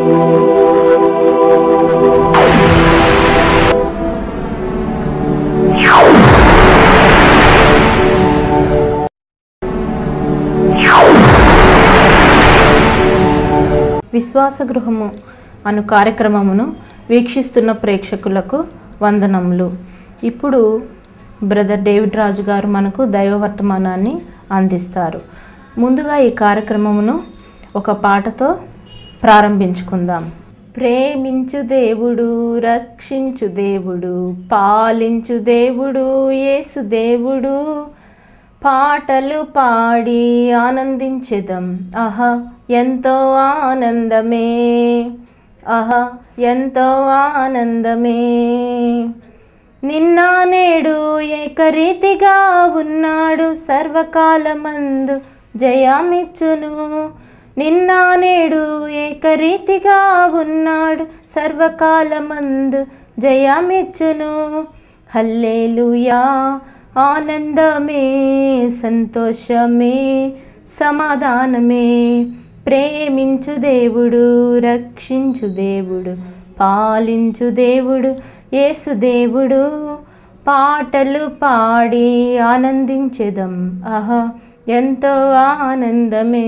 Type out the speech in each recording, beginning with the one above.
విశ్వాస గృహము అను కార్యక్రమమును వీక్షిస్తున్న ప్రేక్షకులకు వందనములు ఇప్పుడు బ్రదర్ డేవిడ్ రాజు గారు మనకు దైవ వర్తమానాన్ని అందిస్తారు ముందుగా ఈ కార్యక్రమమును ఒక పాటతో ప్రారంభించుకుందాం ప్రేమించు దేవుడు రక్షించు దేవుడు పాలించు దేవుడు యేసు దేవుడు పాటలు పాడి ఆనందించెదం ఆహా ఎంతో ఆనందమే ఆహా ఎంతో ఆనందమే నిన్న నేడు ఏకరీతిగా ఉన్నాడు సర్వకాలమందు జయమిచ్చును నిన్న నేడు ఏకరీతిగా ఉన్నాడు సర్వకాలమందు జయమిచ్చును హల్లేలుయా ఆనందమే సంతోషమే సమాధానమే ప్రేమించు దేవుడు రక్షించు దేవుడు పాలించు దేవుడు యేసు దేవుడు పాటలు పాడి ఆనందించెదం ఆహా ఎంతో ఆనందమే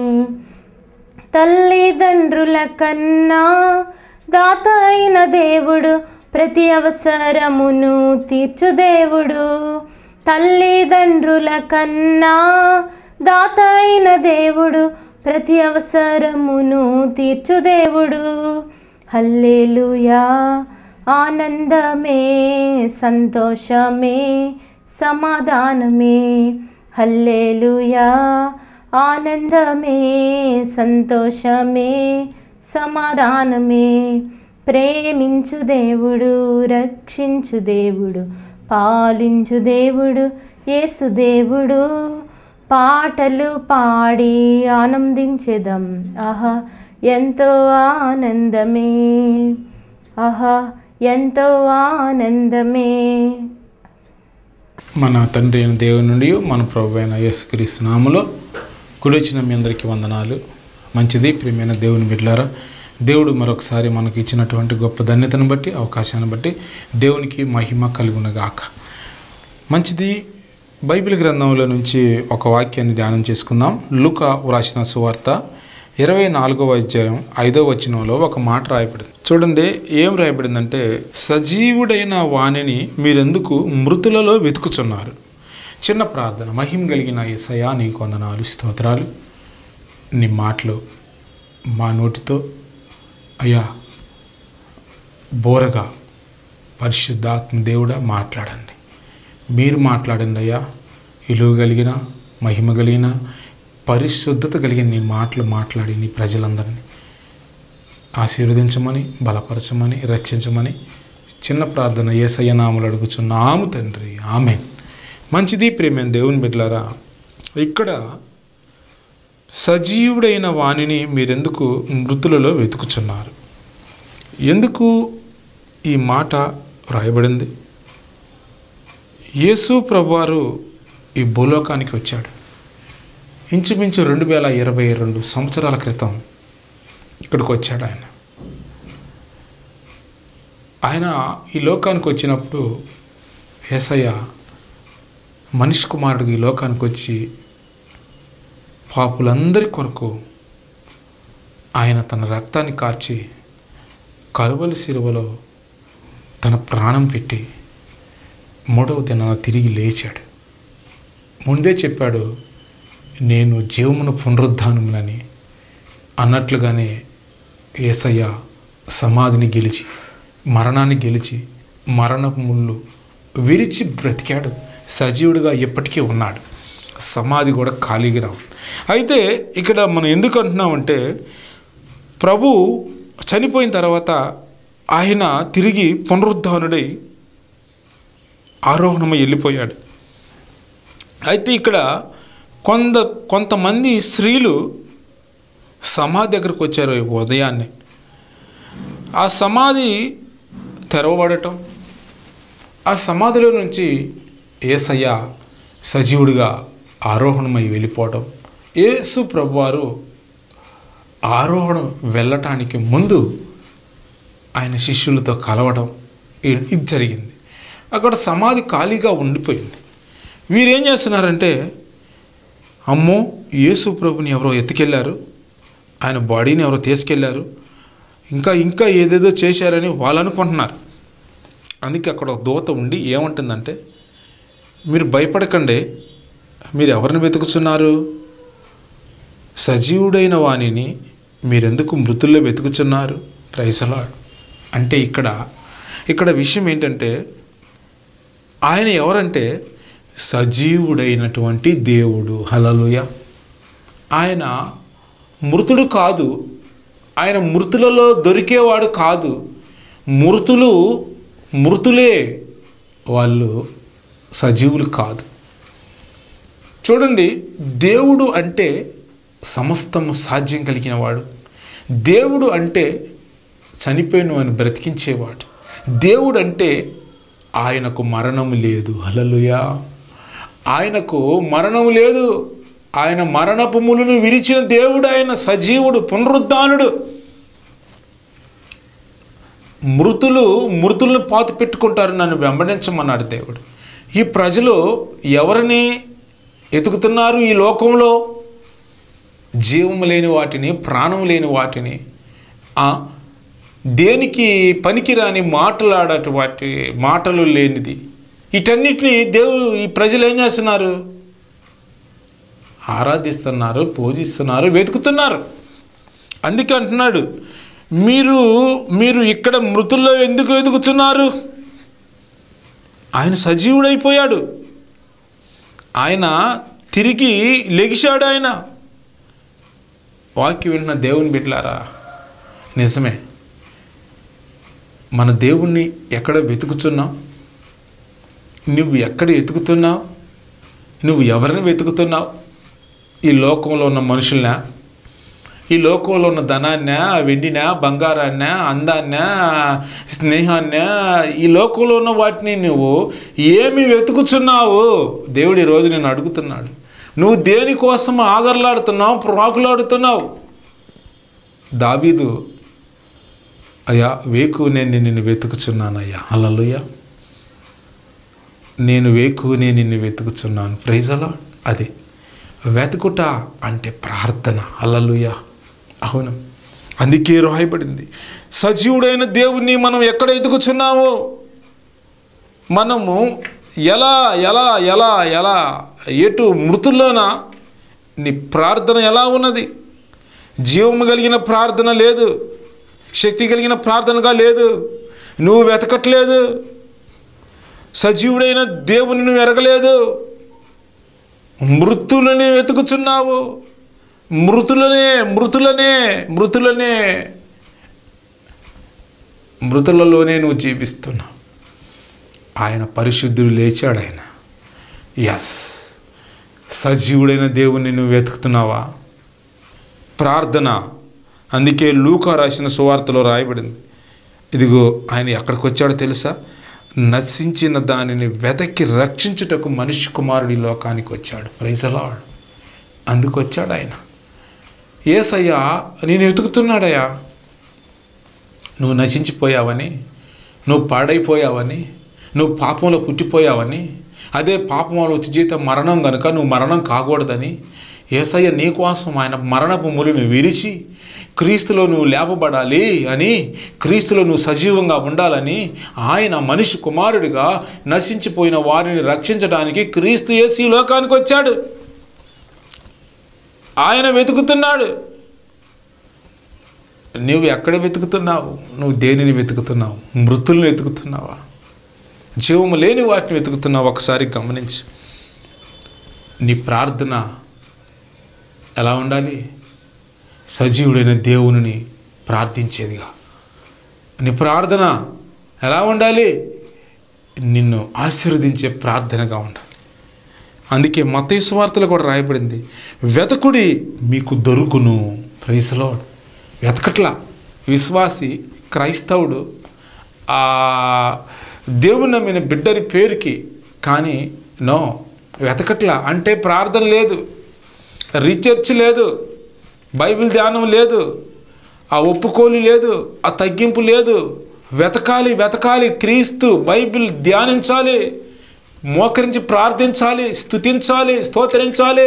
తల్లిదండ్రుల కన్నా దాత అయిన దేవుడు ప్రతి అవసరమును తీర్చు దేవుడు తల్లిదండ్రుల కన్నా దాత అయిన దేవుడు ప్రతి అవసరమును తీర్చు దేవుడు హల్లేలుయా ఆనందమే సంతోషమే సమాధానమే హల్లేలుయా ఆనందమే సంతోషమే సమాధానమే ప్రేమించు దేవుడు రక్షించు దేవుడు పాలించు దేవుడు యేసు దేవుడు పాటలు పాడి ఆనందించెదం ఆహా ఎంతో ఆనందమే ఆహా ఎంతో ఆనందమే మన తండ్రి అయిన దేవుని నుండి మన ప్రభు అయిన యేసుక్రీస్తు నామలో కుడిచిన మీ అందరికీ వందనాలు మంచిది ప్రియమైన దేవుని బిడ్డలారా దేవుడు మరొకసారి మనకు ఇచ్చినటువంటి గొప్ప ధన్యతను బట్టి అవకాశాన్ని బట్టి దేవునికి మహిమ కలుగునగాక మంచిది బైబిల్ గ్రంథంలో నుంచి ఒక వాక్యాన్ని ధ్యానం చేసుకుందాం లుక వ్రాసిన సువార్త ఇరవై నాలుగవ అధ్యాయం ఐదవ వచనంలో ఒక మాట రాయబడింది చూడండి ఏం రాయబడిందంటే సజీవుడైన వాణిని మీరెందుకు మృతులలో వెతుకుచున్నారు చిన్న ప్రార్థన మహిమ కలిగిన ఏసయా నీ కొందనాలు స్తోత్రాలు నీ మాటలు మా నోటితో అయ్యా బోరగా పరిశుద్ధాత్మ దేవుడా మాట్లాడండి మీరు మాట్లాడండి అయ్యా విలువ కలిగిన మహిమ కలిగిన పరిశుద్ధత కలిగిన నీ మాటలు మాట్లాడి నీ ప్రజలందరినీ ఆశీర్వదించమని బలపరచమని రక్షించమని చిన్న ప్రార్థన ఏసయ్య నామలు అడుగుచున్నాము తండ్రి ఆమె మంచిది ప్రేమ దేవుని బిడ్డలారా ఇక్కడ సజీవుడైన వాణిని మీరెందుకు మృతులలో వెతుకుచున్నారు ఎందుకు ఈ మాట రాయబడింది యేసు ప్రభువారు ఈ భూలోకానికి వచ్చాడు ఇంచుమించు రెండు వేల ఇరవై రెండు సంవత్సరాల క్రితం ఇక్కడికి వచ్చాడు ఆయన ఆయన ఈ లోకానికి వచ్చినప్పుడు ఏసయ్య మనిషి కుమారుడు ఈ లోకానికి వచ్చి పాపులందరి కొరకు ఆయన తన రక్తాన్ని కార్చి కరువలి శిలువలో తన ప్రాణం పెట్టి మూడవ దినాన తిరిగి లేచాడు ముందే చెప్పాడు నేను జీవమును పునరుద్ధానమునని అన్నట్లుగానే ఏసయ్య సమాధిని గెలిచి మరణాన్ని గెలిచి మరణపు ముళ్ళు విరిచి బ్రతికాడు సజీవుడిగా ఎప్పటికీ ఉన్నాడు సమాధి కూడా ఖాళీగా రావు అయితే ఇక్కడ మనం ఎందుకు అంటున్నామంటే ప్రభు చనిపోయిన తర్వాత ఆయన తిరిగి పునరుద్ధానుడై ఆరోహణమై వెళ్ళిపోయాడు అయితే ఇక్కడ కొంత కొంతమంది స్త్రీలు సమాధి దగ్గరకు వచ్చారు ఈ ఉదయాన్నే ఆ సమాధి తెరవబడటం ఆ సమాధిలో నుంచి ఏసయ్య సజీవుడిగా ఆరోహణమై వెళ్ళిపోవటం యేసు ప్రభువారు ఆరోహణం వెళ్ళటానికి ముందు ఆయన శిష్యులతో కలవడం ఇ- ఇది జరిగింది అక్కడ సమాధి ఖాళీగా ఉండిపోయింది వీరేం చేస్తున్నారంటే అమ్మో యేసు ప్రభుని ఎవరో ఎత్తుకెళ్ళారు ఆయన బాడీని ఎవరో తీసుకెళ్ళారు ఇంకా ఇంకా ఏదేదో చేశారని వాళ్ళు అనుకుంటున్నారు అందుకే అక్కడ ఒక దూత ఉండి ఏమంటుందంటే మీరు భయపడకండి మీరు ఎవరిని వెతుకుతున్నారు సజీవుడైన వాణిని మీరెందుకు మృతుల్లో వెతుకుతున్నారు ప్రైసలాడు అంటే ఇక్కడ ఇక్కడ విషయం ఏంటంటే ఆయన ఎవరంటే సజీవుడైనటువంటి దేవుడు హలలుయ ఆయన మృతుడు కాదు ఆయన మృతులలో దొరికేవాడు కాదు మృతులు మృతులే వాళ్ళు సజీవులు కాదు చూడండి దేవుడు అంటే సమస్తము సాధ్యం కలిగిన వాడు దేవుడు అంటే చనిపోయిన వాడిని బ్రతికించేవాడు దేవుడు అంటే ఆయనకు మరణము లేదు హలలుయా ఆయనకు మరణము లేదు ఆయన మరణపు ములను విరిచిన దేవుడు ఆయన సజీవుడు పునరుద్ధానుడు మృతులు మృతులను పాతి పెట్టుకుంటారు నన్ను వెంబడించమన్నాడు దేవుడు ఈ ప్రజలు ఎవరిని ఎతుకుతున్నారు ఈ లోకంలో జీవము లేని వాటిని ప్రాణం లేని వాటిని ఆ, దేనికి పనికిరాని మాటలాడట వాటి మాటలు లేనిది వీటన్నిటిని దేవుడు ఈ ప్రజలు ఏం చేస్తున్నారు ఆరాధిస్తున్నారు పూజిస్తున్నారు వెతుకుతున్నారు అందుకే అంటున్నాడు మీరు మీరు ఇక్కడ మృతుల్లో ఎందుకు వెతుకుతున్నారు ఆయన సజీవుడైపోయాడు ఆయన తిరిగి లెగిశాడు ఆయన వాక్యం వింటున్న దేవుని బిడ్డలారా నిజమే మన దేవుణ్ణి ఎక్కడ వెతుకుతున్నావు నువ్వు ఎక్కడ వెతుకుతున్నావు నువ్వు ఎవరిని వెతుకుతున్నావు ఈ లోకంలో ఉన్న మనుషులనా ఈ లోకంలో ఉన్న ధనాన్న వెండిన బంగారాన్న అందాన్న స్నేహాన్న ఈ లోకంలో ఉన్న వాటిని నువ్వు ఏమి వెతుకుచున్నావు దేవుడు ఈరోజు నేను అడుగుతున్నాడు నువ్వు దేనికోసం ఆగర్లాడుతున్నావు ప్రాకులాడుతున్నావు దావీదు అయ్యా వేకు నేను నిన్ను వెతుకుచున్నానయ్యా అలలుయ్యా నేను వేకునే నిన్ను వెతుకుచున్నాను ప్రైజలా అదే వెతుకుట అంటే ప్రార్థన అల్లలుయ అవును అందుకే రాయబడింది సజీవుడైన దేవుణ్ణి మనం ఎక్కడ ఎదుగుచున్నాము మనము ఎలా ఎలా ఎలా ఎలా ఎటు మృతుల్లోన నీ ప్రార్థన ఎలా ఉన్నది జీవము కలిగిన ప్రార్థన లేదు శక్తి కలిగిన ప్రార్థనగా లేదు నువ్వు వెతకట్లేదు సజీవుడైన దేవుని నువ్వు ఎరగలేదు మృతులని వెతుకుచున్నావు మృతులనే మృతులనే మృతులనే మృతులలోనే నువ్వు జీవిస్తున్నావు ఆయన పరిశుద్ధుడు లేచాడు ఆయన ఎస్ సజీవుడైన దేవుణ్ణి నువ్వు వెతుకుతున్నావా ప్రార్థన అందుకే లూకా రాసిన సువార్తలో రాయబడింది ఇదిగో ఆయన ఎక్కడికి వచ్చాడో తెలుసా నశించిన దానిని వెతకి రక్షించుటకు మనిషి కుమారుడి లోకానికి వచ్చాడు ప్రైజలాడు అందుకు వచ్చాడు ఆయన ఏసయ్యా నేను వెతుకుతున్నాడయ్యా నువ్వు నశించిపోయావని నువ్వు పాడైపోయావని నువ్వు పాపంలో పుట్టిపోయావని అదే పాపంలో వచ్చి జీతం మరణం కనుక నువ్వు మరణం కాకూడదని ఏసయ్య నీ కోసం ఆయన మరణపు ములిని విరిచి క్రీస్తులో నువ్వు లేపబడాలి అని క్రీస్తులో నువ్వు సజీవంగా ఉండాలని ఆయన మనిషి కుమారుడిగా నశించిపోయిన వారిని రక్షించడానికి క్రీస్తు యేసు ఈ లోకానికి వచ్చాడు ఆయన వెతుకుతున్నాడు నువ్వు ఎక్కడ వెతుకుతున్నావు నువ్వు దేనిని వెతుకుతున్నావు మృతుల్ని వెతుకుతున్నావా జీవము లేని వాటిని వెతుకుతున్నావు ఒకసారి గమనించి నీ ప్రార్థన ఎలా ఉండాలి సజీవుడైన దేవుని ప్రార్థించేదిగా నీ ప్రార్థన ఎలా ఉండాలి నిన్ను ఆశీర్వదించే ప్రార్థనగా ఉండాలి అందుకే మత సువార్తలు కూడా రాయబడింది వెతకుడి మీకు దొరుకును ప్రైస్లో వెతకట్లా విశ్వాసి క్రైస్తవుడు ఆ దేవుని నమ్మిన బిడ్డని పేరుకి కానీ నో వెతకట్లా అంటే ప్రార్థన లేదు రీచర్చ్ లేదు బైబిల్ ధ్యానం లేదు ఆ ఒప్పుకోలు లేదు ఆ తగ్గింపు లేదు వెతకాలి వెతకాలి క్రీస్తు బైబిల్ ధ్యానించాలి మోకరించి ప్రార్థించాలి స్తుతించాలి స్తోత్రించాలి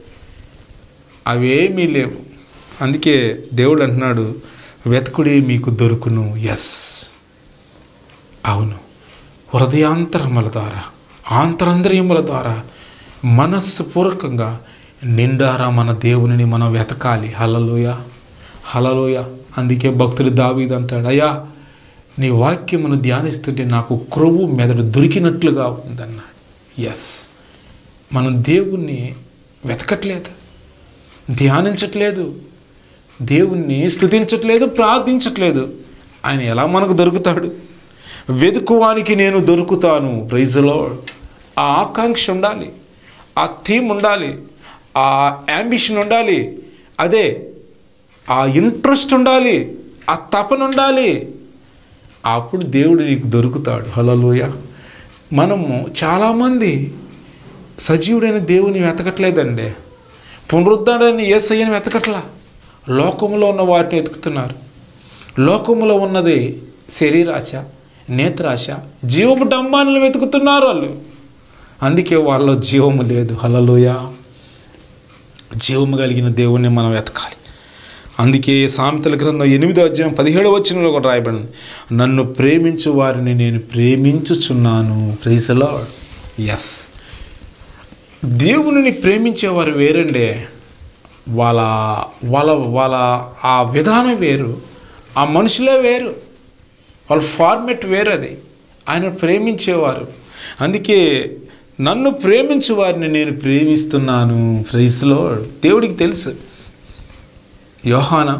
అవేమీ లేవు అందుకే దేవుడు అంటున్నాడు వెతకుడి మీకు దొరుకును ఎస్ అవును హృదయాంతరముల ద్వారా ఆంతరంద్రియముల ద్వారా మనస్సుపూర్వకంగా నిండారా మన దేవునిని మనం వెతకాలి హలలోయ హలలోయ అందుకే భక్తుడు దావీదు అంటాడు అయ్యా నీ వాక్యమును ధ్యానిస్తుంటే నాకు క్రొవ్వు మెదడు దొరికినట్లుగా ఉందన్నాడు ఎస్ మనం దేవుణ్ణి వెతకట్లేదు ధ్యానించట్లేదు దేవుణ్ణి స్థుతించట్లేదు ప్రార్థించట్లేదు ఆయన ఎలా మనకు దొరుకుతాడు వెతుకువానికి నేను దొరుకుతాను ప్రైజ్లో ఆ ఆకాంక్ష ఉండాలి ఆ థీమ్ ఉండాలి ఆ యాంబిషన్ ఉండాలి అదే ఆ ఇంట్రెస్ట్ ఉండాలి ఆ తపన ఉండాలి అప్పుడు దేవుడు నీకు దొరుకుతాడు హలోయ మనము చాలామంది సజీవుడైన దేవుని వెతకట్లేదండి పునరుద్ధాడని ఏసయ్యని వెతకట్లా లోకంలో ఉన్న వాటిని వెతుకుతున్నారు లోకంలో ఉన్నది శరీరాశ నేత్రాశ జీవపు డంబాలను వెతుకుతున్నారు వాళ్ళు అందుకే వాళ్ళలో జీవము లేదు హలలోయ జీవము కలిగిన దేవుణ్ణి మనం వెతకాలి అందుకే సామెతల గ్రంథం ఎనిమిదో అధ్యాయం పదిహేడవ వచనంలో కూడా రాయబడింది నన్ను ప్రేమించు వారిని నేను ప్రేమించుచున్నాను ప్రైజలో ఎస్ దేవునిని ప్రేమించేవారు వేరండే వాళ్ళ వాళ్ళ వాళ్ళ ఆ విధానం వేరు ఆ మనుషులే వేరు వాళ్ళ ఫార్మెట్ వేరు అది ఆయన ప్రేమించేవారు అందుకే నన్ను ప్రేమించు వారిని నేను ప్రేమిస్తున్నాను ప్రైస్లో దేవుడికి తెలుసు యోహాన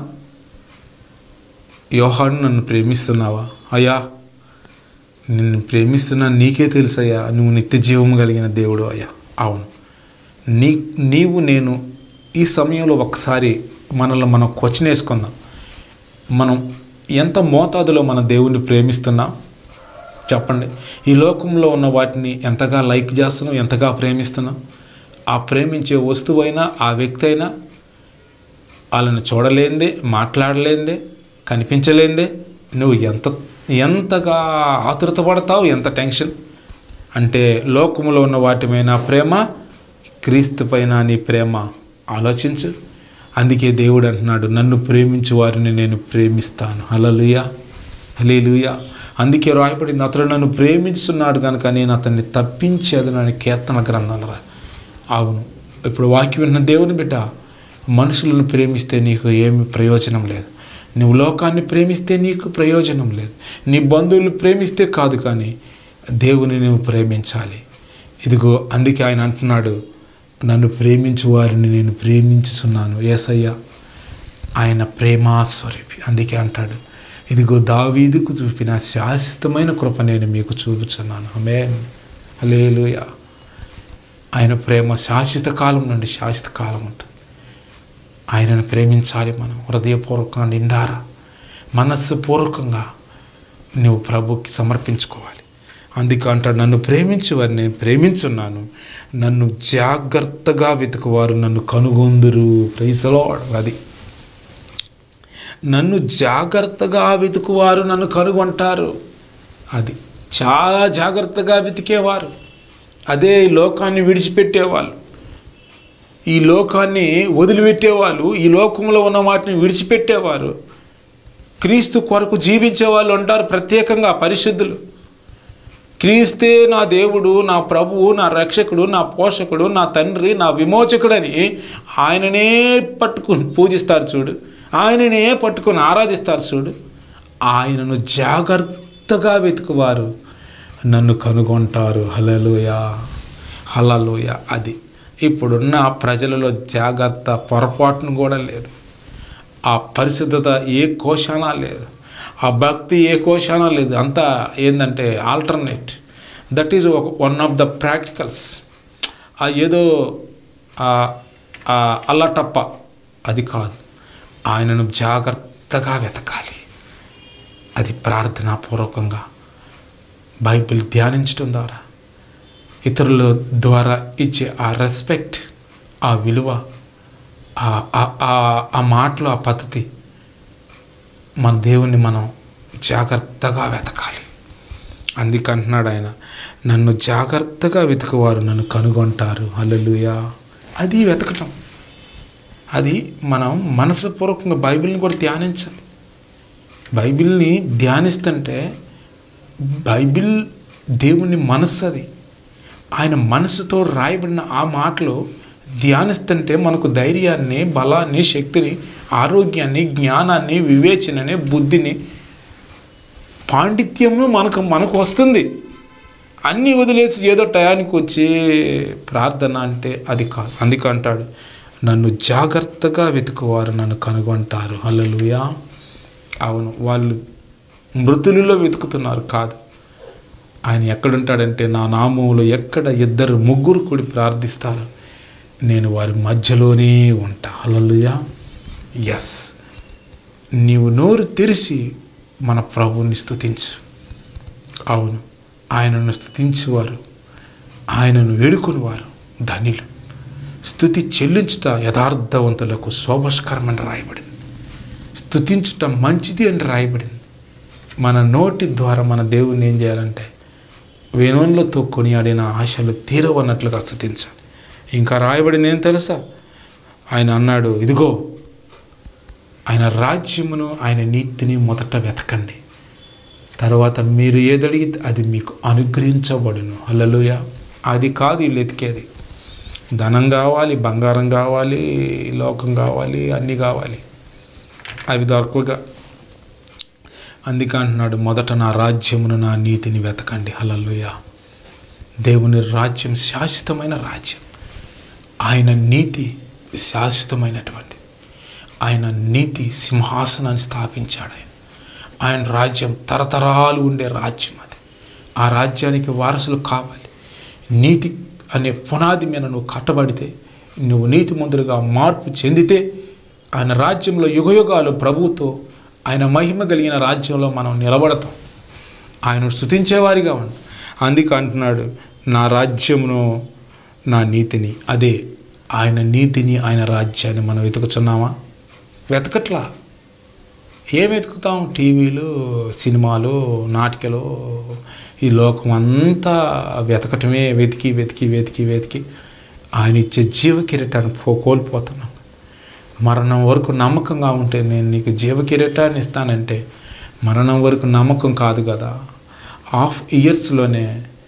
యోహాను నన్ను ప్రేమిస్తున్నావా అయ్యా నిన్ను ప్రేమిస్తున్నా నీకే తెలుసయ్యా నువ్వు నిత్య జీవము కలిగిన దేవుడు అయ్యా అవును నీ నీవు నేను ఈ సమయంలో ఒకసారి మనల్ని మనం క్వశ్చన్ వేసుకుందాం మనం ఎంత మోతాదులో మన దేవుణ్ణి ప్రేమిస్తున్నాం చెప్పండి ఈ లోకంలో ఉన్న వాటిని ఎంతగా లైక్ చేస్తున్నాం ఎంతగా ప్రేమిస్తున్నాం ఆ ప్రేమించే వస్తువైనా ఆ వ్యక్తి అయినా వాళ్ళని చూడలేందే మాట్లాడలేందే కనిపించలేందే నువ్వు ఎంత ఎంతగా ఆతురత పడతావు ఎంత టెన్షన్ అంటే లోకములో ఉన్న వాటిపైన ప్రేమ క్రీస్తు పైన నీ ప్రేమ ఆలోచించు అందుకే దేవుడు అంటున్నాడు నన్ను ప్రేమించు వారిని నేను ప్రేమిస్తాను హలలుయ హలేలుయ అందుకే రాయబడింది అతడు నన్ను ప్రేమించున్నాడు కనుక నేను అతన్ని తప్పించేదనని కీర్తన గ్రంథం రా అవును ఇప్పుడు వాక్యం విన్న దేవుని బిడ్డ మనుషులను ప్రేమిస్తే నీకు ఏమి ప్రయోజనం లేదు నువ్వు లోకాన్ని ప్రేమిస్తే నీకు ప్రయోజనం లేదు నీ బంధువులు ప్రేమిస్తే కాదు కానీ దేవుని నువ్వు ప్రేమించాలి ఇదిగో అందుకే ఆయన అంటున్నాడు నన్ను ప్రేమించు వారిని నేను ప్రేమించుచున్నాను ఏసయ్య ఆయన ప్రేమాస్వరూపి అందుకే అంటాడు ఇదిగో దావీదుకు చూపిన శాశ్వతమైన కృప నేను మీకు చూపుచున్నాను అమేన్ హలేలుయ ఆయన ప్రేమ శాశ్వత కాలం నుండి శాశ్వత కాలం ఉంటుంది ఆయనను ప్రేమించాలి మనం హృదయపూర్వకంగా నిండారా మనస్సు పూర్వకంగా నువ్వు ప్రభుకి సమర్పించుకోవాలి అందుకే అంటాడు నన్ను ప్రేమించు వారు నేను ప్రేమించున్నాను నన్ను జాగ్రత్తగా వెతుకువారు నన్ను కనుగొందురు ప్రైసలో అది నన్ను జాగ్రత్తగా వెతుకువారు నన్ను కనుగొంటారు అది చాలా జాగ్రత్తగా వెతికేవారు అదే ఈ లోకాన్ని విడిచిపెట్టేవాళ్ళు ఈ లోకాన్ని వదిలిపెట్టేవాళ్ళు ఈ లోకంలో ఉన్న వాటిని విడిచిపెట్టేవారు క్రీస్తు కొరకు జీవించే వాళ్ళు ఉంటారు ప్రత్యేకంగా పరిశుద్ధులు క్రీస్తే నా దేవుడు నా ప్రభువు నా రక్షకుడు నా పోషకుడు నా తండ్రి నా విమోచకుడని ఆయననే పట్టుకుని పూజిస్తారు చూడు ఆయననే పట్టుకొని ఆరాధిస్తారు చూడు ఆయనను జాగ్రత్తగా వెతుకువారు నన్ను కనుగొంటారు హలలోయ హలలోయ అది ఇప్పుడున్న ప్రజలలో జాగ్రత్త పొరపాటును కూడా లేదు ఆ పరిశుద్ధత ఏ కోశాన లేదు ఆ భక్తి ఏ కోశాన లేదు అంతా ఏంటంటే alternate that is one of the practicals ఆ ఏదో అల్లటప్ప అది కాదు ఆయనను జాగ్రత్తగా వెతకాలి అది ప్రార్థనాపూర్వకంగా బైబిల్ ధ్యానించడం ద్వారా ఇతరుల ద్వారా ఇచ్చే ఆ రెస్పెక్ట్ ఆ విలువ ఆ- ఆ- ఆ- ఆ మాటలు ఆ పద్ధతి మన దేవుణ్ణి మనం జాగ్రత్తగా వెతకాలి అందుకంటున్నాడు ఆయన నన్ను జాగ్రత్తగా వెతుకువారు నన్ను కనుగొంటారు హల్లెలూయా అది వెతకటం అది మనం మనసుపూర్వకంగా బైబిల్ని కూడా ధ్యానించాలి బైబిల్ని ధ్యానిస్తుంటే బైబిల్ దేవుని మనస్సు అది ఆయన మనసుతో రాయబడిన ఆ మాటలు ధ్యానిస్తుంటే మనకు ధైర్యాన్ని బలాన్ని శక్తిని ఆరోగ్యాన్ని జ్ఞానాన్ని వివేచనని బుద్ధిని పాండిత్యము మనకు మనకు వస్తుంది అన్నీ వదిలేసి ఏదో టయానికి వచ్చి ప్రార్థన అంటే అది కాదు అందుకే అంటాడు నన్ను జాగ్రత్తగా వెతుకువారు నన్ను కనుగొంటారు హల్లెలూయా అవును వాళ్ళు మృతులలో వెతుకుతున్నారు కాదు ఆయన ఎక్కడుంటాడంటే నా నామములో ఎక్కడ ఇద్దరు ముగ్గురు కూడి ప్రార్థిస్తారు నేను వారి మధ్యలోనే ఉంటా హల్లెలూయా ఎస్ నీవు నోరు తెరిచి మన ప్రభువుని స్తుతించు అవును ఆయనను స్తుతించువారు ఆయనను వేడుకునివారు ధన్యులు స్థుతి చెల్లించుట యథార్థవంతులకు శోభస్కరమని రాయబడింది స్తుతించుట మంచిది అని రాయబడింది మన నోటి ద్వారా మన దేవుని ఏం చేయాలంటే వేణువులతో కొనియాడిన ఆశలు తీరవన్నట్లుగా స్థుతించాలి ఇంకా రాయబడింది ఏం తెలుసా ఆయన అన్నాడు ఇదిగో ఆయన రాజ్యమును ఆయన నీతిని మొదట వెతకండి తర్వాత మీరు ఏదడిగితే అది మీకు అనుగ్రహించబడును హల్లెలూయా అది కాదు వీళ్ళు ఎతికేది ధనం కావాలి బంగారం కావాలి లోకం కావాలి అన్నీ కావాలి అవి దొరకగా అందుకే అంటున్నాడు మొదట నా రాజ్యమును నా నీతిని వెతకండి హల్లెలూయా దేవుని రాజ్యం శాశ్వతమైన రాజ్యం ఆయన నీతి శాశ్వతమైనటువంటి ఆయన నీతి సింహాసనాన్ని స్థాపించాడు ఆయన ఆయన రాజ్యం తరతరాలు ఉండే రాజ్యం అది ఆ రాజ్యానికి వారసులు కావాలి నీతి అనే పునాది మీద నువ్వు కట్టబడితే నువ్వు నీతి మందులుగా మార్పు చెందితే ఆయన రాజ్యంలో యుగయుగాలు ప్రభువుతో ఆయన మహిమ కలిగిన రాజ్యంలో మనం నిలబడతాం ఆయన స్థుతించేవారిగా ఉండు అందుకే అంటున్నాడు నా రాజ్యమును నా నీతిని అదే ఆయన నీతిని ఆయన రాజ్యాన్ని మనం వెతుకుతున్నామా వెతకట్లా ఏం వెతుకుతాం టీవీలు సినిమాలు నాటికలు ఈ లోకం అంతా వెతకటమే వెతికి వెతికి వెతికి వెతికి ఆయన ఇచ్చే జీవ కిరీటాన్ని పో కోల్పోతున్నాం మరణం వరకు నమ్మకంగా ఉంటే నేను నీకు జీవ కిరీటాన్ని ఇస్తానంటే మరణం వరకు నమ్మకం కాదు కదా హాఫ్ ఇయర్స్లోనే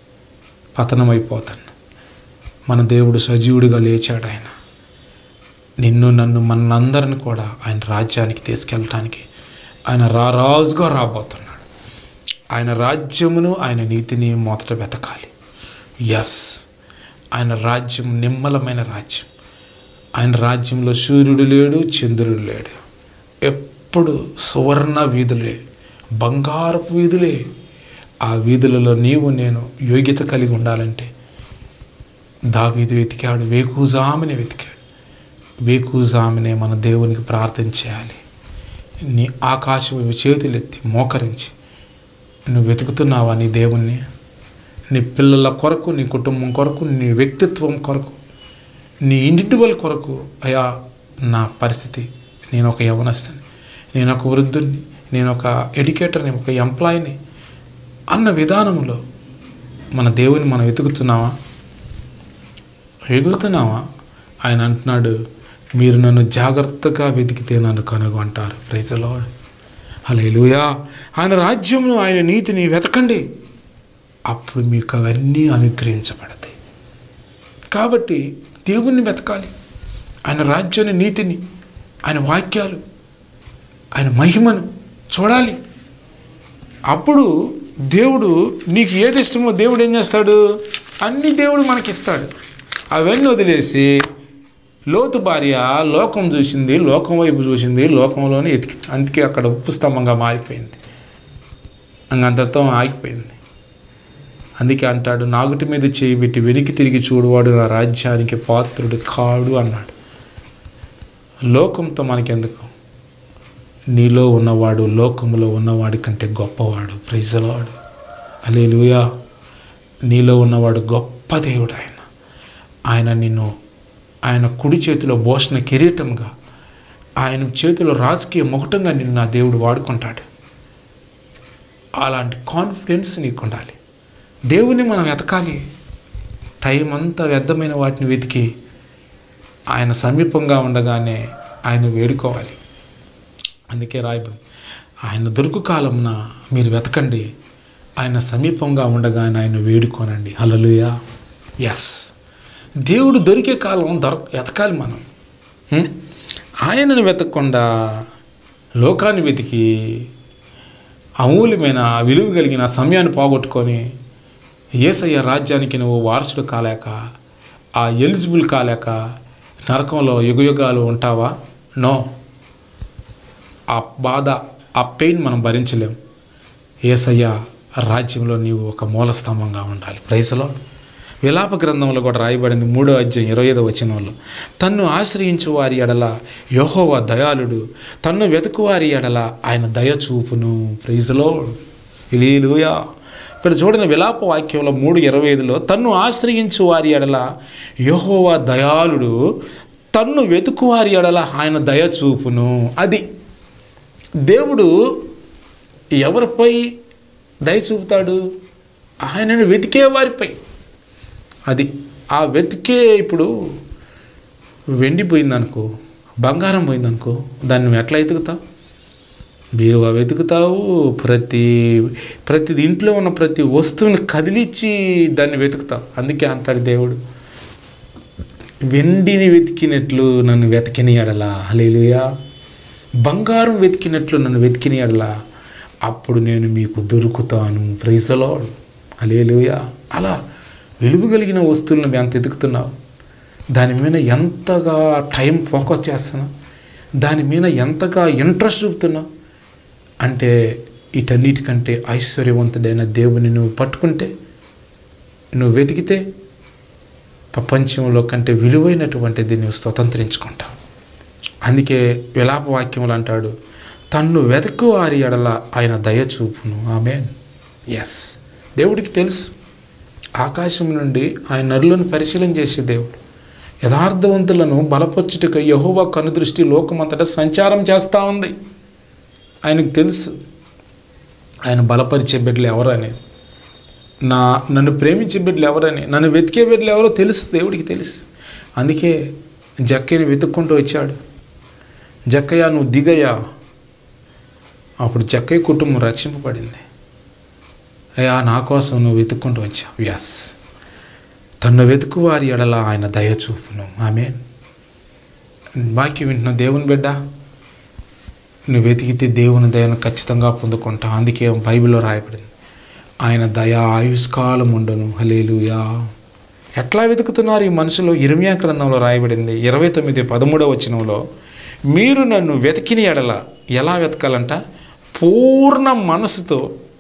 పతనమైపోతాను మన దేవుడు సజీవుడిగా లేచాడు ఆయన నిన్ను నన్ను మనందరిని కూడా ఆయన రాజ్యానికి తీసుకెళ్ళటానికి ఆయన రారాజుగా రాబోతున్నాడు ఆయన రాజ్యమును ఆయన నీతిని మొదట వెతకాలి ఎస్ ఆయన రాజ్యం నిమ్మలమైన రాజ్యం ఆయన రాజ్యంలో సూర్యుడు లేడు చంద్రుడు లేడు ఎప్పుడు సువర్ణ వీధులే బంగారపు వీధులే ఆ వీధులలో నీవు నేను యోగ్యత కలిగి ఉండాలంటే దావీదు వెతికాడు వేకూజామిని వెతికాడు వేకూజామినే మన దేవునికి ప్రార్థన చేయాలి నీ ఆకాశం చేతులెత్తి మోకరించి నువ్వు వెతుకుతున్నావా నీ దేవుణ్ణి నీ పిల్లల కొరకు నీ కుటుంబం కొరకు నీ వ్యక్తిత్వం కొరకు నీ ఇండివిజువల్ కొరకు అయా నా పరిస్థితి నేను ఒక యవనస్తుని నేను ఒక వృద్ధుని నేను ఒక ఎడ్యుకేటర్ని ఒక ఎంప్లాయీని అన్న విధానంలో మన దేవుని మనం వెతుకుతున్నావా వెతుకుతున్నావా ఆయన అంటున్నాడు మీరు నన్ను జాగ్రత్తగా వెతికితే నన్ను కనుగొంటారు ప్రైజలో హల్లెలూయా ఆయన రాజ్యమును ఆయన నీతిని వెతకండి అప్పుడు మీకు అవన్నీ అనుగ్రహించబడతాయి కాబట్టి దేవుణ్ణి వెతకాలి ఆయన రాజ్యాన్ని నీతిని ఆయన వాక్యాలు ఆయన మహిమను చూడాలి అప్పుడు దేవుడు నీకు ఏది ఇష్టమో దేవుడు ఏం చేస్తాడు అన్ని దేవుడు మనకిస్తాడు అవన్నీ వదిలేసి లోతు భార్య లోకం చూసింది లోకం వైపు చూసింది లోకంలోనే ఎతికి అందుకే అక్కడ ఉప్పు స్తంభంగా మారిపోయింది అంతతో ఆగిపోయింది అందుకే అంటాడు నాగుటి మీద చేయి పెట్టి వెనక్కి తిరిగి చూడువాడు నా రాజ్యానికి పాత్రుడు కాడు అన్నాడు లోకంతో మనకెందుకు నీలో ఉన్నవాడు లోకములో ఉన్నవాడి కంటే గొప్పవాడు ప్రైజలవాడు అలేలుయా నీలో ఉన్నవాడు గొప్ప దేవుడు ఆయన ఆయన నిన్ను ఆయన కుడి చేతిలో భూషణ కిరీటంగా ఆయన చేతిలో రాజకీయ ముకుటంగా నిన్ను నా దేవుడు వాడుకుంటాడు అలాంటి కాన్ఫిడెన్స్ నీకు ఉండాలి దేవుని మనం వెతకాలి టైం అంతా వ్యర్థమైన వాటిని వెతికి ఆయన సమీపంగా ఉండగానే ఆయన వేడుకోవాలి అందుకే రాయబడి ఆయన దొరుకు కాలంన మీరు వెతకండి ఆయన సమీపంగా ఉండగానే ఆయన వేడుకోనండి హల్లెలూయా ఎస్ దేవుడు దొరికే కాలం దొర వెతకాలి మనం హ్మ్? ఆయనను వెతకకుండా లోకాన్ని వెతికి అమూల్యమైన విలువ కలిగిన సమయాన్ని పోగొట్టుకొని ఏసయ్య రాజ్యానికి నువ్వు వారసుడు కాలేక ఆ ఎలిజిబుల్ కాలేక నరకంలో యుగయుగాలు ఉంటావా నో ఆ బాధ ఆ పెయిన్ మనం భరించలేం ఏసయ్య రాజ్యంలో నీవు ఒక మూల స్తంభంగా ఉండాలి ప్రైసలో విలాప గ్రంథంలో కూడా రాయబడింది మూడో అధ్యాయం ఇరవై ఐదో వచనంలో తన్ను ఆశ్రయించు వారి ఎడల యహోవ దయాళుడు తన్ను వెతుకు వారి ఎడల ఆయన దయ చూపును ప్రైజలో ఇలీలుయా ఇక్కడ చూడని విలాప వాక్యంలో మూడు ఇరవై ఐదులో తన్ను ఆశ్రయించు వారి ఎడల యహోవ దయాళుడు తన్ను వెతుకు వారి ఎడల ఆయన దయ చూపును అది దేవుడు ఎవరిపై దయ చూపుతాడు ఆయనను వెతికే వారిపై అది ఆ వెతికే ఇప్పుడు వెండి పోయిందనుకో బంగారం పోయిందనుకో దాన్ని నువ్వు ఎట్లా వెతుకుతావు బీరువా వెతుకుతావు ప్రతి ప్రతి ఇంట్లో ఉన్న ప్రతి వస్తువుని కదిలిచ్చి దాన్ని వెతుకుతావు అందుకే అంటాడు దేవుడు వెండిని వెతికినట్లు నన్ను వెతికిన ఎడలా హలేలుయా బంగారం వెతికినట్లు నన్ను వెతికిన ఎడలా అప్పుడు నేను మీకు దొరుకుతాను ప్రైజలో హలేలుయా అలా వెలుగు కలిగిన వస్తువులను నువ్వు ఎంత ఎదుగుతున్నావు దాని మీద ఎంతగా టైం ఫోకస్ చేస్తున్నావు దాని మీద ఎంతగా ఇంట్రెస్ట్ చూపుతున్నావు అంటే వీటన్నిటికంటే ఐశ్వర్యవంతుడైన దేవుని నువ్వు పట్టుకుంటే నువ్వు వెతికితే ప్రపంచంలో కంటే విలువైనటువంటిది నువ్వు స్వతంత్రించుకుంటావు అందుకే విలాప వాక్యములు అంటాడు తన్ను వెతకు వారి ఎడల ఆయన దయ చూపును ఆమె ఎస్ దేవుడికి తెలుసు ఆకాశం నుండి ఆయన నరులను పరిశీలన చేసే దేవుడు యథార్థవంతులను బలపరచుటకు యహోవా కనుదృష్టి లోకమంతటా సంచారం చేస్తూ ఉంది ఆయనకు తెలుసు ఆయన బలపరిచే బిడ్డలు ఎవరు అనేది నా నన్ను ప్రేమించే బిడ్డలు ఎవరని నన్ను వెతికే బిడ్డలు ఎవరో తెలుసు దేవుడికి తెలుసు అందుకే జక్కయ్యని వెతుక్కుంటూ వచ్చాడు జక్కయ్య నువ్వు దిగయ్యా అప్పుడు జక్కయ్య కుటుంబం రక్షింపబడింది అయ్యా నా కోసం నువ్వు వెతుక్కుంటూ వచ్చావు ఎస్ తను వెతుకు వారి ఎడల ఆయన దయ చూపును ఆమె వాక్యం వింటున్న దేవుని బిడ్డ నువ్వు వెతికితే దేవుని దయను ఖచ్చితంగా పొందుకుంటావు అందుకే బైబిల్లో రాయబడింది ఆయన దయ ఆయుష్కాలం ఉండను హలేలుయా ఎట్లా వెతుకుతున్నారు ఈ మనుషులు ఇర్మియా గ్రంథంలో రాయబడింది ఇరవై తొమ్మిది పదమూడవ వచనంలో మీరు నన్ను వెతికిన ఎడల ఎలా వెతకాలంట పూర్ణ మనసుతో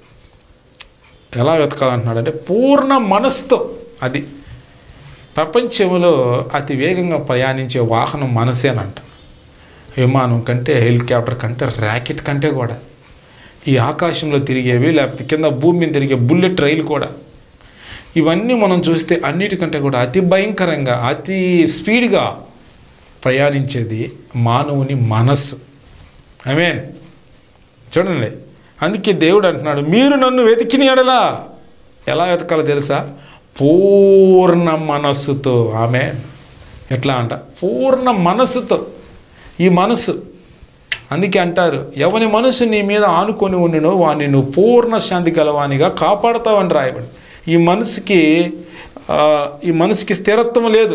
ఎలా వెతకాలంటున్నాడంటే పూర్ణ మనసుతో అది ప్రపంచంలో అతి వేగంగా ప్రయాణించే వాహనం మనసేనంట విమానం కంటే హెలికాప్టర్ కంటే ర్యాకెట్ కంటే కూడా ఈ ఆకాశంలో తిరిగేవి లేకపోతే కింద భూమి మీద తిరిగే బుల్లెట్ రైలు కూడా ఇవన్నీ మనం చూస్తే అన్నిటికంటే కూడా అతి భయంకరంగా అతి స్పీడ్గా ప్రయాణించేది మానవుని మనస్సు ఐ మీన్ చూడండి అందుకే దేవుడు అంటున్నాడు మీరు నన్ను వెతికిన ఎడలా ఎలా వెతకాలో తెలుసా పూర్ణ మనస్సుతో ఆమె ఎట్లా అంట పూర్ణ మనస్సుతో ఈ మనస్సు అందుకే అంటారు ఎవని మనసు నీ మీద ఆనుకొని ఉండినో వాడిని నువ్వు పూర్ణ శాంతి గలవానిగా కాపాడతావని రాయబడి ఈ మనసుకి ఆ, ఈ మనసుకి స్థిరత్వం లేదు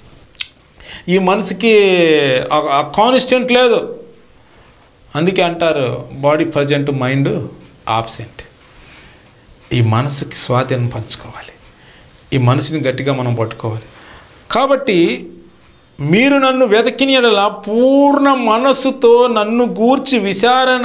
ఈ మనసుకి కాన్స్టెంట్ లేదు అందుకే అంటారు బాడీ ప్రజెంట్ మైండ్ ఆబ్సెంట్ ఈ మనసుకి స్వాధీనం పంచుకోవాలి ఈ మనసుని గట్టిగా మనం పట్టుకోవాలి కాబట్టి మీరు నన్ను వెతకిన ఎడల పూర్ణ మనస్సుతో నన్ను గూర్చి విచారణ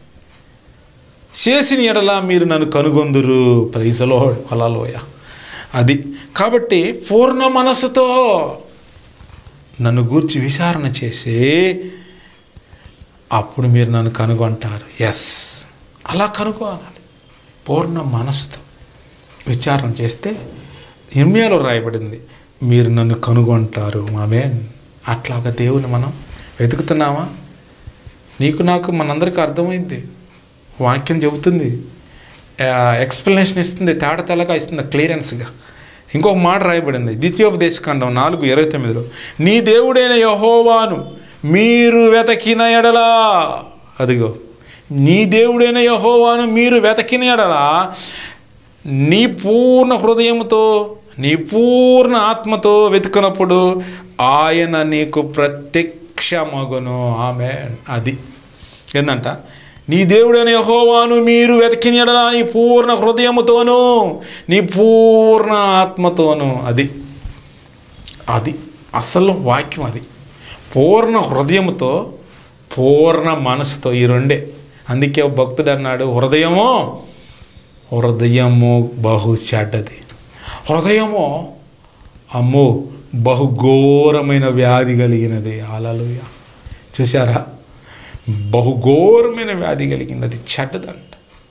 చేసిన ఎడల మీరు నన్ను కనుగొందురు ప్రైజలో ఫలాలోయ అది కాబట్టి పూర్ణ మనస్సుతో నన్ను గూర్చి విచారణ చేసి అప్పుడు మీరు నన్ను కనుగొంటారు ఎస్ అలా కనుగొనాలి పూర్ణ మనసుతో విచారణ చేస్తే ఇర్మియాలో రాయబడింది మీరు నన్ను కనుగొంటారు ఆమె అట్లాగా దేవుని మనం వెతుకుతున్నామా నీకు నాకు మనందరికీ అర్థమైంది వాక్యం చెబుతుంది ఎక్స్ప్లెనేషన్ ఇస్తుంది తేట తెల్లగా ఇస్తుంది క్లియరెన్స్గా ఇంకొక మాట రాయబడింది ద్వితీయోపదేశకాండం నాలుగు ఇరవై తొమ్మిదిలో నీ దేవుడైన యహోవాను మీరు వెతకిన ఎడలా అదిగో నీ దేవుడైన యహోవాను మీరు వెతకిన ఎడలా నీ పూర్ణ హృదయంతో నీ పూర్ణ ఆత్మతో వెతుకున్నప్పుడు ఆయన నీకు ప్రత్యక్షమగును ఆమె అది ఏందంట నీ దేవుడైన యహోవాను మీరు వెతికిన ఎడలా నీ పూర్ణ హృదయముతోనూ నీ పూర్ణ ఆత్మతోనూ అది అది అసలు వాక్యం అది పూర్ణ హృదయముతో పూర్ణ మనసుతో ఈ రెండే అందుకే భక్తుడు అన్నాడు హృదయము హృదయము బహు చెడ్డది హృదయము అమ్మో బహుఘోరమైన వ్యాధి కలిగినది అలలుయ చూసారా బహుఘోరమైన వ్యాధి కలిగింది అది చెడ్డదంట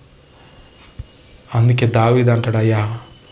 అందుకే దావీదు అంటాడు అయ్యా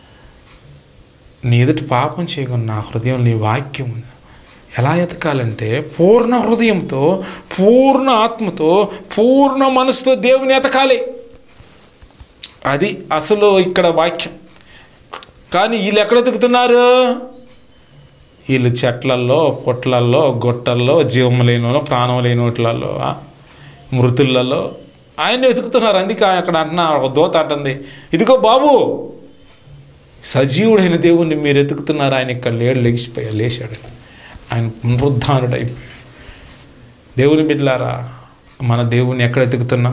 నీ ఎదుటి పాపం చేయకుండా నా హృదయం నీ వాక్యం ఉంది ఎలా ఎతకాలంటే పూర్ణ హృదయంతో పూర్ణ ఆత్మతో పూర్ణ మనసుతో దేవుని ఎతకాలి అది అసలు ఇక్కడ వాక్యం కానీ వీళ్ళు ఎక్కడ ఎతుకుతున్నారు వీళ్ళు చెట్లల్లో పొట్లల్లో గొట్టల్లో జీవం లేని ప్రాణం లేని వాటిలలో ఆ, మృతులలో ఆయన వెతుకుతున్నారు అందుకే అక్కడ అంటున్నా ఒక దోత అంటుంది ఇదిగో బాబు సజీవుడైన దేవుణ్ణి మీరు ఎతుకుతున్నారు ఆయన ఇక్కడ లేడు లెగిసిపోయాడు లేచాడు ఆయన పునరుద్ధానుడు అయిపోయాడు దేవుని బిడ్డలారా మన దేవుణ్ణి ఎక్కడ ఎతుకుతున్నాం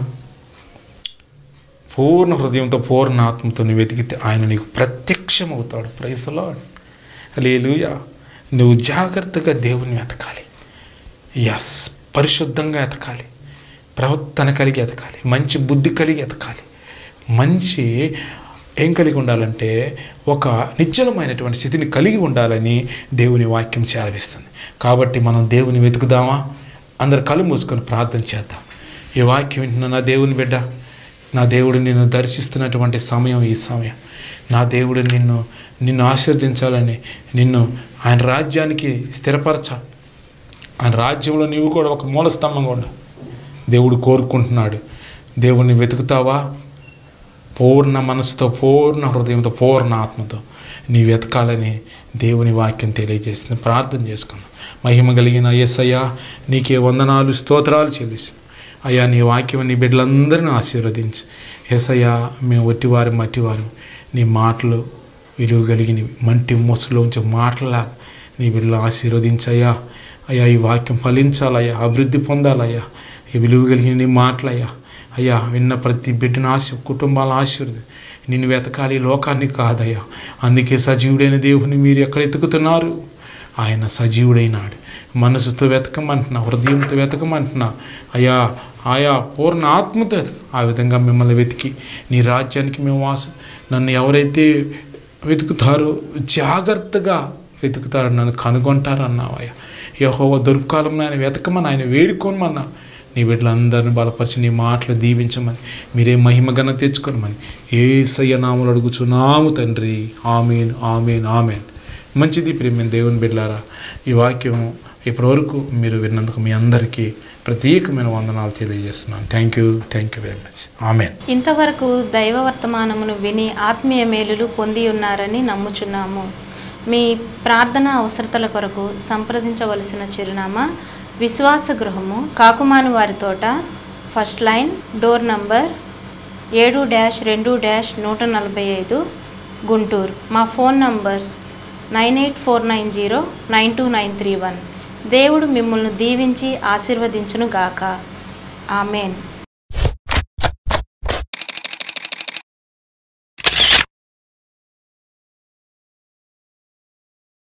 పూర్ణ హృదయంతో పూర్ణ ఆత్మతో నువ్వు వెతికితే ఆయన నీకు ప్రత్యక్షమవుతాడు ప్రైసలో లేలుయా నువ్వు జాగ్రత్తగా దేవుని వెతకాలి ఎస్ పరిశుద్ధంగా ఎతకాలి ప్రవర్తన కలిగి ఎతకాలి మంచి బుద్ధి కలిగి ఎతకాలి మంచి ఏం కలిగి ఉండాలంటే ఒక నిశ్చలమైనటువంటి స్థితిని కలిగి ఉండాలని దేవుని వాక్యం చేరవిస్తుంది కాబట్టి మనం దేవుని వెతుకుదామా అందరు కళ్ళు మూసుకొని ప్రార్థన చేద్దాం ఈ వాక్యం వింటున్న నా దేవుని బిడ్డ నా దేవుడు నిన్ను దర్శిస్తున్నటువంటి సమయం ఈ సమయం నా దేవుడు నిన్ను నిన్ను ఆశీర్వదించాలని నిన్ను ఆయన రాజ్యానికి స్థిరపరచాలి ఆయన రాజ్యంలో నీవు కూడా ఒక మూల స్తంభంగా ఉండు దేవుడు కోరుకుంటున్నాడు దేవుణ్ణి వెతుకుతావా పూర్ణ మనసుతో పూర్ణ హృదయంతో పూర్ణ ఆత్మతో నీ వెతకాలని దేవుని వాక్యం తెలియజేస్తుంది ప్రార్థన చేసుకుందాం మహిమ కలిగిన అయ్యసయ్యా నీకే వందనాలు స్తోత్రాలు చెల్లిస్తాం అయ్యా నీ వాక్యం నీ బిడ్డలందరినీ ఆశీర్వదించి ఏసయ్యా మేము ఒట్టివారు మట్టివారు నీ మాటలు విలువ కలిగినవి మంటి మొసలోంచి మాటలాగా నీ బిడ్డలు ఆశీర్వదించయ్యా అయ్యా ఈ వాక్యం ఫలించాలయ్యా అభివృద్ధి పొందాలయ్యా ఈ విలువ కలిగిన నీ మాటలయ్యా అయ్యా విన్న ప్రతి బిడ్డను ఆశ కుటుంబాల ఆశీర్వది నిన్ను వెతకాలి లోకాన్ని కాదయ్యా అందుకే సజీవుడైన దేవుని మీరు ఎక్కడ ఎతుకుతున్నారు ఆయన సజీవుడైనాడు మనసుతో వెతకమంటున్నా హృదయంతో వెతకమంటున్నా అయ్యా ఆయా పూర్ణ ఆత్మతో వెతక ఆ విధంగా మిమ్మల్ని వెతికి నీ రాజ్యానికి మేము వాస నన్ను ఎవరైతే వెతుకుతారో జాగ్రత్తగా వెతుకుతారో నన్ను కనుగొంటారన్నావయ్యా యహోవ దొరుకాలంలో ఆయన వెతకమని ఆయన వేడుకోనమన్నా నీ బిడ్డలందరిని బలపరిచి నీ మాటలు దీవించమని మీరే మహిమ ఘన తెచ్చుకోనమని ఏ నామలు అడుగుచున్నాము తండ్రి ఆమెన్ ఆమెన్ ఆమెన్ మంచిది ప్రేమ దేవుని బిడ్డలారా ఈ వాక్యం ఇప్పటివరకు మీరు విన్నందుకు మీ అందరికీ ప్రత్యేకమైన వందనాలు తెలియజేస్తున్నాను thank you thank you very much amen ఇంతవరకు దైవ వర్తమానమును విని ఆత్మీయ మేలులు పొంది ఉన్నారని నమ్ముచున్నాము మీ ప్రార్థన అవసరతల కొరకు సంప్రదించవలసిన చిరునామా విశ్వాస గృహము కాకుమాను వారి తోట ఫస్ట్ లైన్ డోర్ నంబర్ ఏడు డ్యాష్ రెండు డ్యాష్ నూట నలభై ఐదు గుంటూరు మా phone numbers nine eight four nine zero nine two nine three one దేవుడు మిమ్మల్ని దీవించి ఆశీర్వదించును గాక ఆమెన్